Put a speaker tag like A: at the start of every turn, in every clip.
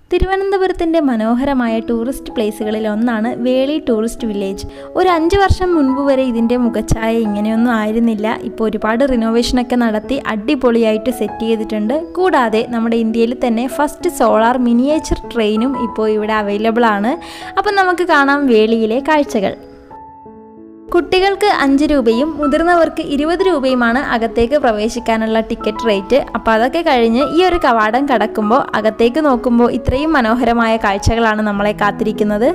A: തിരുവനന്തപുരത്തിൻ്റെ മനോഹരമായ ടൂറിസ്റ്റ് പ്ലേസുകളിൽ ഒന്നാണ് വേളി tourist village ഒരു അഞ്ച് വർഷം മുൻപ് വരെ ഇതിൻ്റെ മുഖച്ഛായ ഇങ്ങനെയൊന്നും ആയിരുന്നില്ല ഇപ്പോൾ ഒരുപാട് റിനോവേഷനൊക്കെ നടത്തി അടിപൊളിയായിട്ട് സെറ്റ് ചെയ്തിട്ടുണ്ട് കൂടാതെ നമ്മുടെ ഇന്ത്യയിൽ തന്നെ ഫസ്റ്റ് സോളാർ മിനിയേച്ചർ ട്രെയിനും ഇപ്പോൾ ഇവിടെ അവൈലബിൾ ആണ് അപ്പം നമുക്ക് കാണാം വേളിയിലെ കാഴ്ചകൾ കുട്ടികൾക്ക് അഞ്ച് രൂപയും മുതിർന്നവർക്ക് ഇരുപത് രൂപയുമാണ് അകത്തേക്ക് പ്രവേശിക്കാനുള്ള ടിക്കറ്റ് റേറ്റ് അപ്പോൾ അതൊക്കെ കഴിഞ്ഞ് ഈ ഒരു കവാടം കടക്കുമ്പോൾ അകത്തേക്ക് നോക്കുമ്പോൾ ഇത്രയും മനോഹരമായ കാഴ്ചകളാണ് നമ്മളെ കാത്തിരിക്കുന്നത്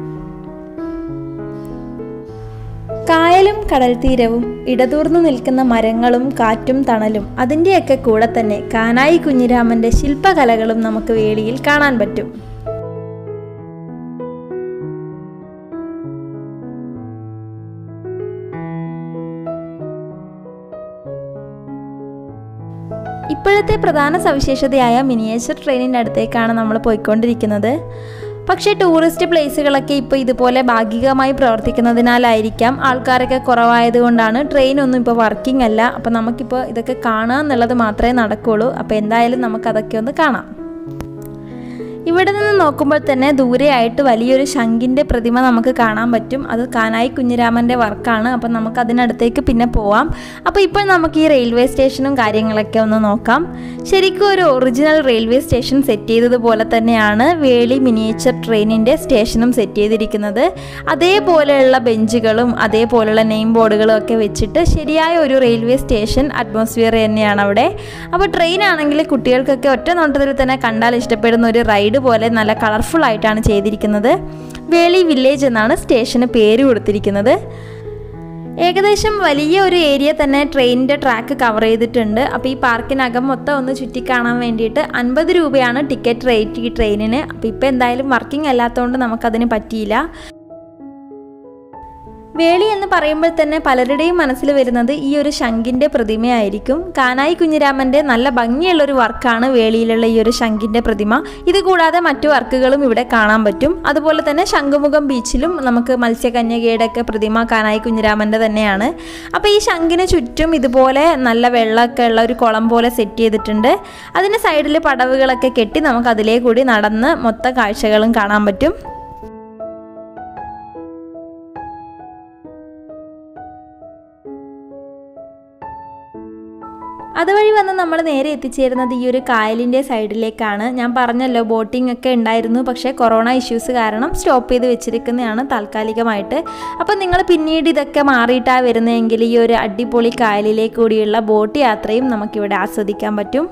A: കായലും കടൽ തീരവും ഇടതൂർന്നു നിൽക്കുന്ന മരങ്ങളും കാറ്റും തണലും അതിൻ്റെയൊക്കെ കൂടെ തന്നെ കാനായി കുഞ്ഞിരാമൻ്റെ ശില്പകലകളും നമുക്ക് വേളിയിൽ കാണാൻ പറ്റും ഇപ്പോഴത്തെ പ്രധാന സവിശേഷതയായ മിനിയേച്ചർ ട്രെയിനിൻ്റെ അടുത്തേക്കാണ് നമ്മൾ പോയിക്കൊണ്ടിരിക്കുന്നത് പക്ഷേ ടൂറിസ്റ്റ് പ്ലേസുകളൊക്കെ ഇപ്പോൾ ഇതുപോലെ ഭാഗികമായി പ്രവർത്തിക്കുന്നതിനാലായിരിക്കാം ആൾക്കാരൊക്കെ കുറവായതുകൊണ്ടാണ് ട്രെയിനൊന്നും ഇപ്പോൾ വർക്കിംഗ് അല്ല അപ്പോൾ നമുക്കിപ്പോൾ ഇതൊക്കെ കാണുക എന്നുള്ളത് മാത്രമേ നടക്കുകയുള്ളൂ അപ്പോൾ എന്തായാലും നമുക്കതൊക്കെ ഒന്ന് കാണാം ഇവിടെ നിന്ന് നോക്കുമ്പോൾ തന്നെ ദൂരെയായിട്ട് വലിയൊരു ശംഖിൻ്റെ പ്രതിമ നമുക്ക് കാണാൻ പറ്റും അത് കാനായി കുഞ്ഞിരാമൻ്റെ വർക്കാണ് അപ്പം നമുക്ക് അതിനടുത്തേക്ക് പിന്നെ പോവാം അപ്പോൾ ഇപ്പോൾ നമുക്ക് ഈ റെയിൽവേ സ്റ്റേഷനും കാര്യങ്ങളൊക്കെ ഒന്ന് നോക്കാം ശരിക്കും ഒരു ഒറിജിനൽ റെയിൽവേ സ്റ്റേഷൻ സെറ്റ് ചെയ്തതുപോലെ തന്നെയാണ് വേളി മിനിയേച്ചർ ട്രെയിനിൻ്റെ സ്റ്റേഷനും സെറ്റ് ചെയ്തിരിക്കുന്നത് അതേപോലെയുള്ള ബെഞ്ചുകളും അതേപോലെയുള്ള നെയിം ബോർഡുകളും ഒക്കെ വെച്ചിട്ട് ശരിയായ ഒരു റെയിൽവേ സ്റ്റേഷൻ അറ്റ്മോസ്ഫിയർ തന്നെയാണ് അവിടെ അപ്പോൾ ട്രെയിൻ ആണെങ്കിൽ കുട്ടികൾക്കൊക്കെ ഒറ്റ നോട്ടത്തിൽ തന്നെ കണ്ടാൽ ഇഷ്ടപ്പെടുന്ന ഒരു റൈഡ് പോലെ നല്ല കളർഫുൾ ആയിട്ടാണ് ചെയ്തിരിക്കുന്നത് വേളി വില്ലേജ് എന്നാണ് സ്റ്റേഷന് പേര് കൊടുത്തിരിക്കുന്നത് ഏകദേശം വലിയ ഒരു ഏരിയ തന്നെ ട്രെയിനിൻ്റെ ട്രാക്ക് കവർ ചെയ്തിട്ടുണ്ട് അപ്പോൾ ഈ പാർക്കിനകം മൊത്തം ഒന്ന് ചുറ്റിക്കാണാൻ വേണ്ടിയിട്ട് അൻപത് രൂപയാണ് ടിക്കറ്റ് റേറ്റ് ഈ ട്രെയിനിന് അപ്പോൾ ഇപ്പോൾ എന്തായാലും വർക്കിംഗ് അല്ലാത്തതുകൊണ്ട് നമുക്കതിന് പറ്റിയില്ല വേളി എന്ന് പറയുമ്പോൾ തന്നെ പലരുടെയും മനസ്സിൽ വരുന്നത് ഈ ഒരു ശംഖിൻ്റെ പ്രതിമയായിരിക്കും കാനായി കുഞ്ഞിരാമൻ്റെ നല്ല ഭംഗിയുള്ളൊരു വർക്കാണ് വേളിയിലുള്ള ഈ ഒരു ശംഖിൻ്റെ പ്രതിമ ഇത് കൂടാതെ മറ്റു വർക്കുകളും ഇവിടെ കാണാൻ പറ്റും അതുപോലെ തന്നെ ശംഖുമുഖം ബീച്ചിലും നമുക്ക് മത്സ്യകന്യകയുടെ ഒക്കെ പ്രതിമ കാനായി കുഞ്ഞിരാമൻ്റെ തന്നെയാണ് അപ്പോൾ ഈ ശംഖിന് ചുറ്റും ഇതുപോലെ നല്ല വെള്ളമൊക്കെ ഉള്ള ഒരു കുളം പോലെ സെറ്റ് ചെയ്തിട്ടുണ്ട് അതിന് സൈഡിൽ പടവുകളൊക്കെ കെട്ടി നമുക്ക് അതിലേ കൂടി നടന്ന് മൊത്ത കാഴ്ചകളും കാണാൻ പറ്റും അതുവഴി വന്ന് നമ്മൾ നേരെ എത്തിച്ചേരുന്നത് ഈ ഒരു കായലിൻ്റെ സൈഡിലേക്കാണ് ഞാൻ പറഞ്ഞല്ലോ ബോട്ടിംഗ് ഒക്കെ ഉണ്ടായിരുന്നു പക്ഷേ കൊറോണ ഇഷ്യൂസ് കാരണം സ്റ്റോപ്പ് ചെയ്ത് വെച്ചിരിക്കുന്നതാണ് താൽക്കാലികമായിട്ട് അപ്പോൾ നിങ്ങൾ പിന്നീട് ഇതൊക്കെ മാറിയിട്ടാണ് വരുന്നതെങ്കിൽ ഈ ഒരു അടിപൊളി കായലിലേക്ക് കൂടിയുള്ള ബോട്ട് യാത്രയും നമുക്കിവിടെ ആസ്വദിക്കാൻ പറ്റും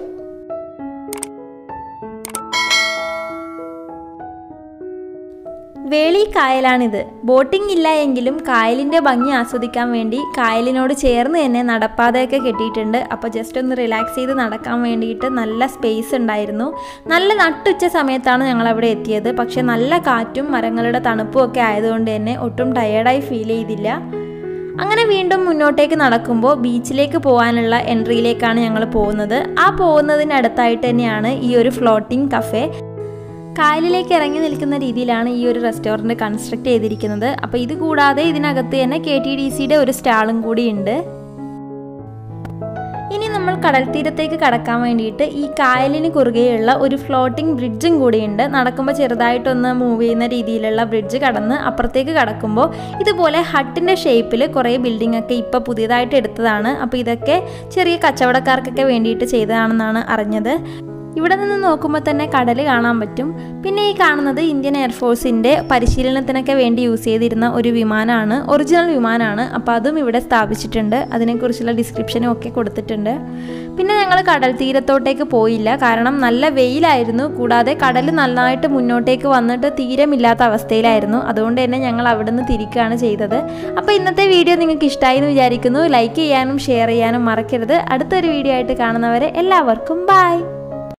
A: വേളി കായലാണിത് ബോട്ടിംഗ് ഇല്ല എങ്കിലും കായലിൻ്റെ ഭംഗി ആസ്വദിക്കാൻ വേണ്ടി കായലിനോട് ചേർന്ന് തന്നെ നടപ്പാതയൊക്കെ കെട്ടിയിട്ടുണ്ട് അപ്പോൾ ജസ്റ്റ് ഒന്ന് റിലാക്സ് ചെയ്ത് നടക്കാൻ വേണ്ടിയിട്ട് നല്ല സ്പേസ് ഉണ്ടായിരുന്നു നല്ല നട്ടുച്ച സമയത്താണ് ഞങ്ങൾ അവിടെ എത്തിയത് പക്ഷേ നല്ല കാറ്റും മരങ്ങളുടെ തണുപ്പും ഒക്കെ ആയതുകൊണ്ട് തന്നെ ഒട്ടും ടയേർഡായി ഫീൽ ചെയ്തില്ല അങ്ങനെ വീണ്ടും മുന്നോട്ടേക്ക് നടക്കുമ്പോൾ ബീച്ചിലേക്ക് പോകാനുള്ള എൻട്രിയിലേക്കാണ് ഞങ്ങൾ പോകുന്നത് ആ പോകുന്നതിനടുത്തായിട്ട് തന്നെയാണ് ഈ ഒരു ഫ്ലോട്ടിംഗ് കഫേ കായലിലേക്ക് ഇറങ്ങി നിൽക്കുന്ന രീതിയിലാണ് ഈ ഒരു റെസ്റ്റോറൻറ്റ് കൺസ്ട്രക്ട് ചെയ്തിരിക്കുന്നത് അപ്പോൾ ഇത് കൂടാതെ ഇതിനകത്ത് തന്നെ കെ ടി ഡി സിയുടെ ഒരു സ്റ്റാളും കൂടി ഉണ്ട് ഇനി നമ്മൾ കടൽ തീരത്തേക്ക് കടക്കാൻ വേണ്ടിയിട്ട് ഈ കായലിന് കുറുകെയുള്ള ഒരു ഫ്ലോട്ടിംഗ് ബ്രിഡ്ജും കൂടിയുണ്ട് നടക്കുമ്പോൾ ചെറുതായിട്ടൊന്ന് മൂവ് ചെയ്യുന്ന രീതിയിലുള്ള ബ്രിഡ്ജ് കടന്ന് അപ്പുറത്തേക്ക് കടക്കുമ്പോൾ ഇതുപോലെ ഹട്ടിൻ്റെ ഷേപ്പിൽ കുറേ ബിൽഡിംഗ് ഒക്കെ ഇപ്പോൾ പുതിയതായിട്ട് എടുത്തതാണ് അപ്പോൾ ഇതൊക്കെ ചെറിയ കച്ചവടക്കാർക്കൊക്കെ വേണ്ടിയിട്ട് ചെയ്തതാണെന്നാണ് അറിഞ്ഞത് ഇവിടെ നിന്ന് നോക്കുമ്പോൾ തന്നെ കടൽ കാണാൻ പറ്റും പിന്നെ ഈ കാണുന്നത് ഇന്ത്യൻ എയർഫോഴ്സിൻ്റെ പരിശീലനത്തിനൊക്കെ വേണ്ടി യൂസ് ചെയ്തിരുന്ന ഒരു വിമാനമാണ് ഒറിജിനൽ വിമാനമാണ് അപ്പോൾ അതും ഇവിടെ സ്ഥാപിച്ചിട്ടുണ്ട് അതിനെക്കുറിച്ചുള്ള ഡിസ്ക്രിപ്ഷനും ഒക്കെ കൊടുത്തിട്ടുണ്ട് പിന്നെ ഞങ്ങൾ കടൽ തീരത്തോട്ടേക്ക് പോയില്ല കാരണം നല്ല വെയിലായിരുന്നു കൂടാതെ കടൽ നന്നായിട്ട് മുന്നോട്ടേക്ക് വന്നിട്ട് തീരമില്ലാത്ത അവസ്ഥയിലായിരുന്നു അതുകൊണ്ട് തന്നെ ഞങ്ങൾ അവിടെ നിന്ന് തിരിക്കുകയാണ് ചെയ്തത് അപ്പോൾ ഇന്നത്തെ വീഡിയോ നിങ്ങൾക്ക് ഇഷ്ടമായി എന്ന് വിചാരിക്കുന്നു ലൈക്ക് ചെയ്യാനും ഷെയർ ചെയ്യാനും മറക്കരുത് അടുത്തൊരു വീഡിയോ ആയിട്ട് കാണുന്നവരെ എല്ലാവർക്കും ബായ്